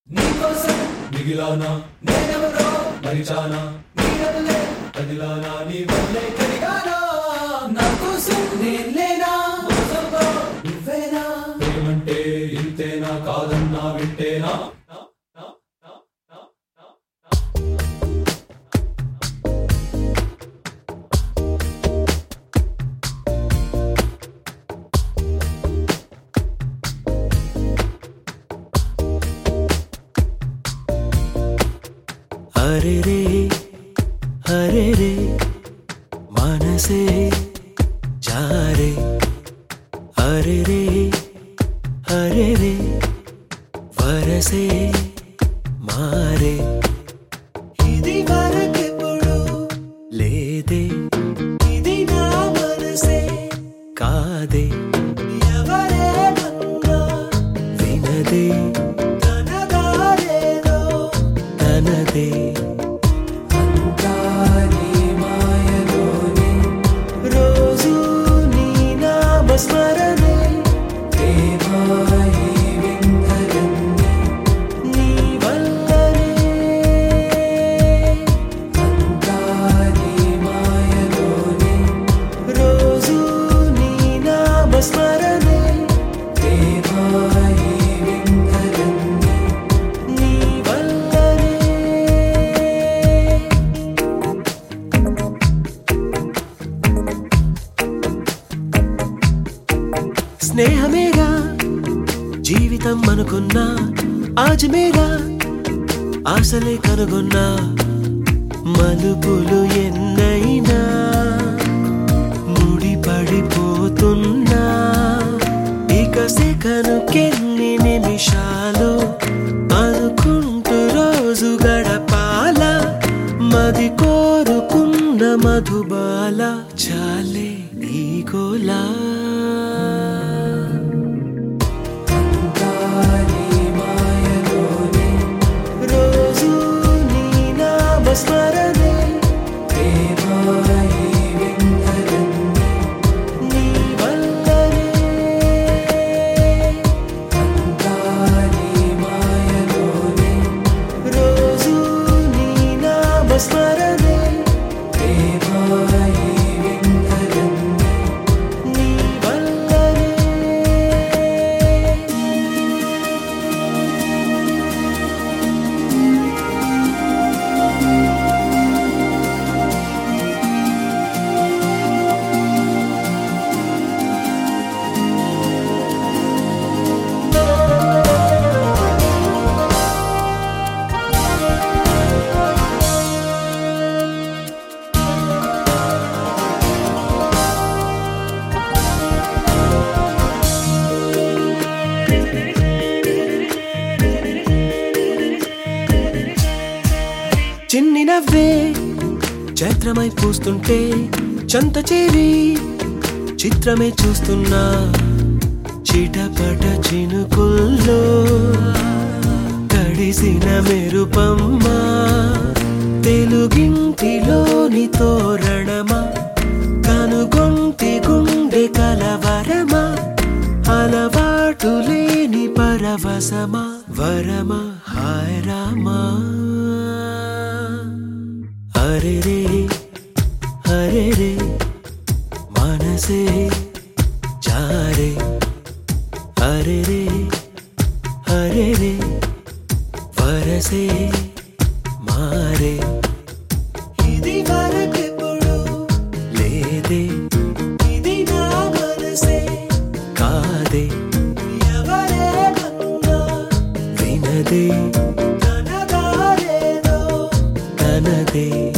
నీకోసం మిగిలానా నేనెవరో మరిచానా నీడవలే కదిలానా నీ వల్లే కడిగానా నా కోసం నేను లేనా మోసంతో నువ్వేనా ప్రేమంటే ఇంతేనా కాదన్నా వింటేనా అరే రే అరే రే మనసే జారే అరే రే అరే రే వరసే మారే ఇది వరకెప్పుడు లేదే ఇది నా మనసే కాదే ఎవరేమన్నా వినదే తనదారేదో తనదే రోజు నీ నామస్మరణే నీ వల్లనే రోజు నీ నామస్మరణే నీ వల్లనే స్నేహమేగా జీవితం అనుకున్నా ఆజమేగా ఆశలే కనుగొన్నా మలుపులు ఎన్నైనా ముడిపడిపోతున్నా ఇక సెకనుకెన్ని నిమిషాలు అనుకుంటూ రోజు గడపాల మది కోరుకున్న మధుబాల చాలే నీకోలా రోజు నీ నామస్మరణే నీ వల్లనే రోజు నీ నామస్మరణే నీ వల్లనే చిన్ని నవ్వే చైత్రమై పూస్తుంటే చంత చేరి చిత్రమే చూస్తున్నా చిటపట చినుకుల్లో తడిసిన మెరుపమ్మా తెలుగింటిలోని తోరణమా కనుగొంటి గుండె కలవరమా అలవాటు లేని పరవశమా వరమా హాయ్ రామా అరే రే అరే రే మనసే జారే అరే రే అరే రే వరసే మారే ఇది వరకెప్పుడు లేదే ఇది నా మనసే కాదే ఎవరేమన్నా వినదే తనదారేదో తనదే